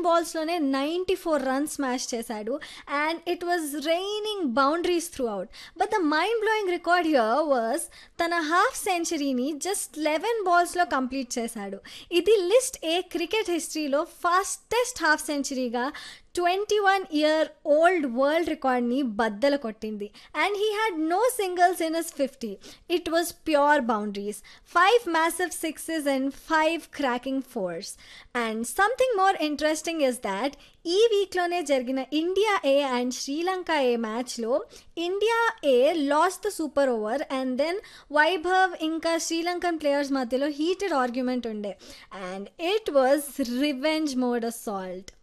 బాల్స్లోనే ninety four runs smash చేశాడు and it was raining boundaries throughout but the mind blowing record here was తన half సెంచరీని just eleven బాల్స్లో complete చేశాడు ఇది list A cricket హిస్టరీలో fastest half సెంచరీగా twenty one year old world రికార్డ్ని బద్దలు కొట్టింది and he had no singles in his fifty it was pure boundaries five massive sixes and five cracking fours and something more interesting is that ఈ వీక్లోనే జరిగిన India A and Sri Lanka ఏ మ్యాచ్లో India A loss the super over and then Vaibhav ఇంకా Sri Lankan players మధ్యలో heated argument ఉండే and it was revenge mode assault